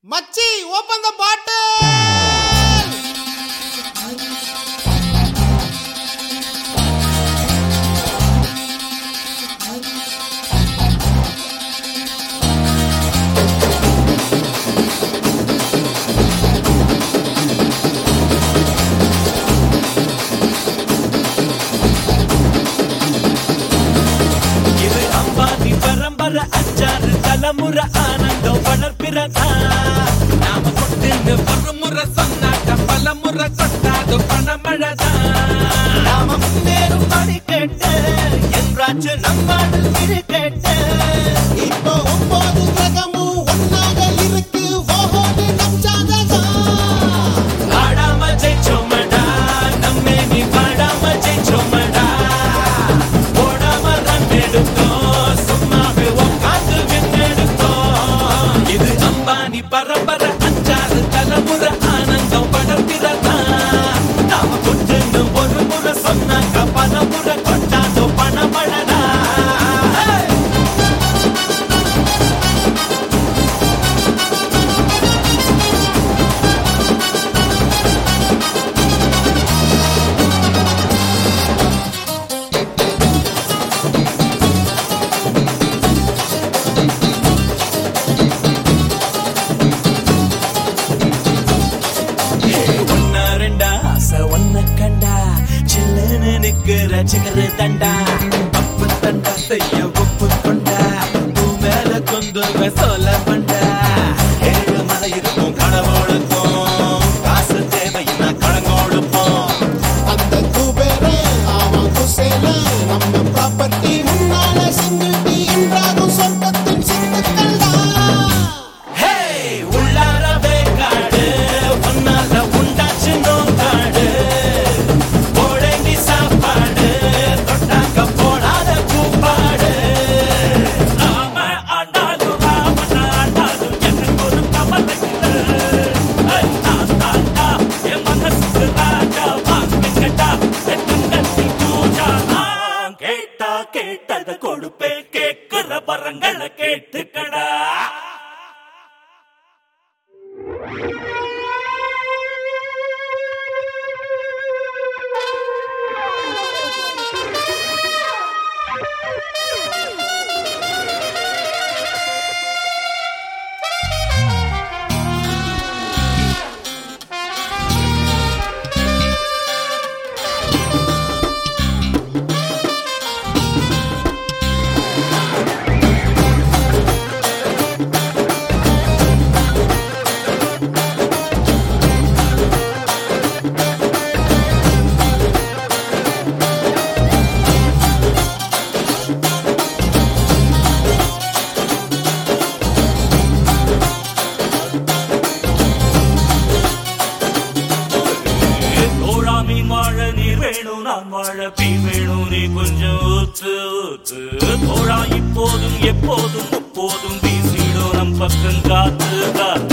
மச்சி open the பாட்டில் இது அம்பாதி பரம்பரை அச்சாறு தலைமுறை ஆனந்தம் வளர்ப்பிறதா நாம கொட்டுன்னு ஒரு முறை சொன்னாக்க பல முறை கொட்டாது பணமழதா நாம முன்னேறும் படி கேட்டு என்றாச்சு நம்மாடு இரு கேட்டு இப்போ ஒன்பது கிரகமும் ஒன்னாக இருக்கு ஓஹோன்னு நம்சாததான் ஆடாம ஜெயிச்சோமடா நம்மே நீ பாடாம ஜெயிச்சோமடா ஓடாம ரன் எடுத்தோம் சும்மாவே உட்காந்து விண்ணெடுத்தோம் இது அம்பானி பரம்பரை அஞ்சாறு தலைமுறை ஆனந்தம் படர்கிறதா நாம கொட்டுன்னு ஒரு முறை சொன்னாக்க பல முறை கொட்டாதோ பணமழடா Hey! ஒன்னா ரெண்டா ஆசை ஒன்ன கண்டா சில்லுன்னு நிக்கிற சிகரு தண்டா அப்பு தண்டா செய்ய ஒப்பு கொண்டா பூ மேல கொண்டு சொல்ல பண்டா ஏழு மலை இருக்கும் கடவுளுக்கும் காசு தேவைன்னா கடன் கொடுப்போம் அந்த குபேரே அவன் குசேல நம்ம ப்ராப்பர்ட்டி முன்னால சிங்கிட்டி என்றாகும் சொர்க்கத்தின் சித்துக்கள் ஹே உள்ளாரவே காடு ஒன்னால உண்டாச்சு நோக்காடு போடங்கி சாப்பாடு தொட்டாக்க போடாத கூப்பாடு நாம ஆண்டாலும் ராமன் ஆண்டாலும் எனக்கு ஒரு கவலை இல்லை. ஐ, நான் தாண்டா, என் மனசுக்கு ராஜா, வாங்கி கேட்டா, என் தங்கத்தில் பூஜா. நான் கேட்டா கேட்டதை கொடுப்பேன் கேட்கிற வரங்களை கேட்டுக்கடா தோழா மீன் வாழ நீர் வேணும் நான் வாழ பீ வேணும் நீ கொஞ்சம் ஊத்து ஊத்து தோழா இப்போதும் எப்போதும் எப்போதும் வீசிடும் நம் பக்கம் காத்து காத்து